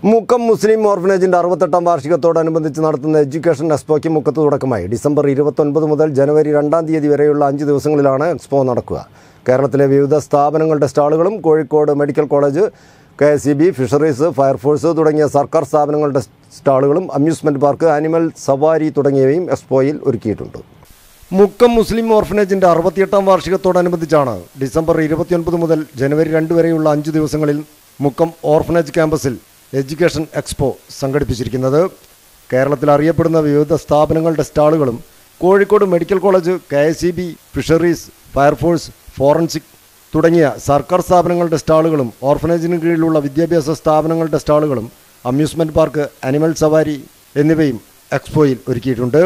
മുക്കം മുസ്ലിം ഓർഫനേജിന്റെ അറുപത്തെട്ടാം വാർഷികത്തോടനുബന്ധിച്ച് നടത്തുന്ന എഡ്യൂക്കേഷൻ എക്സ്പോയ്ക്ക് മുക്കത്ത് തുടക്കമായി ഡിസംബർ ഇരുപത്തൊൻപത് മുതൽ ജനുവരി രണ്ടാം തീയതി വരെയുള്ള അഞ്ച് ദിവസങ്ങളിലാണ് എക്സ്പോ നടക്കുക കേരളത്തിലെ വിവിധ സ്ഥാപനങ്ങളുടെ സ്റ്റാളുകളും Kozhikode medical college K S B fisheries fire force തുടങ്ങിയ സർക്കാർ സ്ഥാപനങ്ങളുടെ സ്റ്റാളുകളും അമ്യൂസ്മെന്റ് പാർക്ക് ആനിമൽ സവാരി തുടങ്ങിയവയും എക്സ്പോയിൽ ഒരുക്കിയിട്ടുണ്ട് മുക്കം മുസ്ലിം ഓർഫനേജിന്റെ അറുപത്തിയെട്ടാം വാർഷികത്തോടനുബന്ധിച്ചാണ് ഡിസംബർ ഇരുപത്തിയൊൻപത് മുതൽ ജനുവരി രണ്ട് വരെയുള്ള അഞ്ച് ദിവസങ്ങളിൽ മുക്കം ഓർഫനേജ് ക്യാമ്പസിൽ എഡ്യൂക്കേഷൻ എക്സ്പോ സംഘടിപ്പിച്ചിരിക്കുന്നത് കേരളത്തിൽ അറിയപ്പെടുന്ന വിവിധ സ്ഥാപനങ്ങളുടെ സ്റ്റാളുകളും Kozhikode medical college K S E B fisheries fire force forensic തുടങ്ങിയ സർക്കാർ സ്ഥാപനങ്ങളുടെ സ്റ്റാളുകളും ഓർഫനേജിന് കീഴിലുള്ള വിദ്യാഭ്യാസ സ്ഥാപനങ്ങളുടെ സ്റ്റാളുകളും അമ്യൂസ്മെന്റ് പാർക്ക് അനിമൽ സവാരി എന്നിവയും എക്സ്പോയിൽ ഒരുക്കിയിട്ടുണ്ട്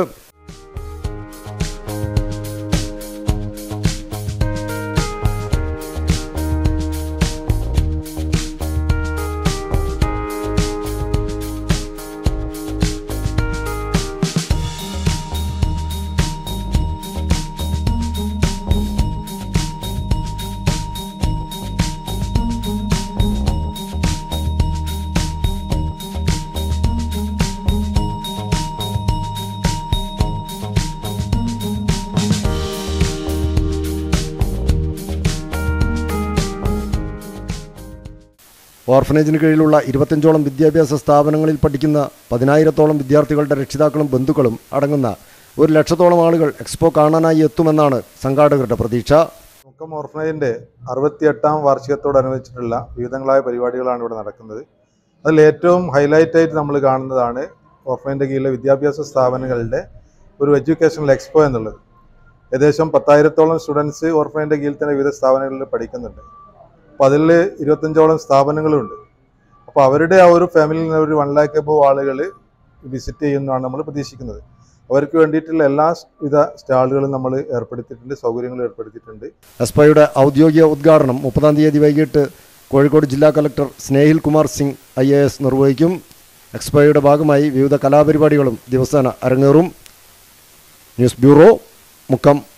ഓർഫനേജിന് കീഴിലുള്ള ഇരുപത്തഞ്ചോളം വിദ്യാഭ്യാസ സ്ഥാപനങ്ങളിൽ പഠിക്കുന്ന പതിനായിരത്തോളം വിദ്യാർത്ഥികളുടെ രക്ഷിതാക്കളും ബന്ധുക്കളും അടങ്ങുന്ന ഒരു ലക്ഷത്തോളം ആളുകൾ എക്സ്പോ കാണാനായി എത്തുമെന്നാണ് സംഘാടകരുടെ പ്രതീക്ഷ മുക്കം ഓർഫനേജിൻ്റെ അറുപത്തിയെട്ടാം വാർഷികത്തോടനുബന്ധിച്ചിട്ടുള്ള വിവിധങ്ങളായ പരിപാടികളാണ് ഇവിടെ നടക്കുന്നത് അതിൽ ഏറ്റവും ഹൈലൈറ്റ് ആയിട്ട് നമ്മൾ കാണുന്നതാണ് ഓർഫനേജിൻ്റെ കീഴിലെ വിദ്യാഭ്യാസ സ്ഥാപനങ്ങളുടെ ഒരു എഡ്യൂക്കേഷണൽ എക്സ്പോ എന്നുള്ളത് ഏകദേശം പത്തായിരത്തോളം സ്റ്റുഡൻസ് ഓർഫനേജിൻ്റെ കീഴിൽ തന്നെ വിവിധ സ്ഥാപനങ്ങളിൽ പഠിക്കുന്നുണ്ട് അപ്പോൾ അതിൽ ഇരുപത്തഞ്ചോളം സ്ഥാപനങ്ങളുണ്ട് അപ്പോൾ അവരുടെ ആ ഒരു ഫാമിലിയിൽ നിന്ന് ഒരു വൺ ലാക്ക് എബോ ആളുകൾ വിസിറ്റ് ചെയ്യുന്നതാണ് നമ്മൾ പ്രതീക്ഷിക്കുന്നത് അവർക്ക് വേണ്ടിയിട്ടുള്ള എല്ലാ വിധ സ്റ്റാളുകളും നമ്മൾ ഏർപ്പെടുത്തിയിട്ടുണ്ട് സൗകര്യങ്ങൾ ഏർപ്പെടുത്തിയിട്ടുണ്ട് എസ്പയുടെ ഔദ്യോഗിക ഉദ്ഘാടനം മുപ്പതാം തീയതി വൈകിട്ട് കോഴിക്കോട് ജില്ലാ collector Snehil Kumar Singh I A S നിർവഹിക്കും എക്സ്പോയുടെ ഭാഗമായി വിവിധ കലാപരിപാടികളും ദിവസേന അരങ്ങേറും ന്യൂസ് ബ്യൂറോ മുക്കം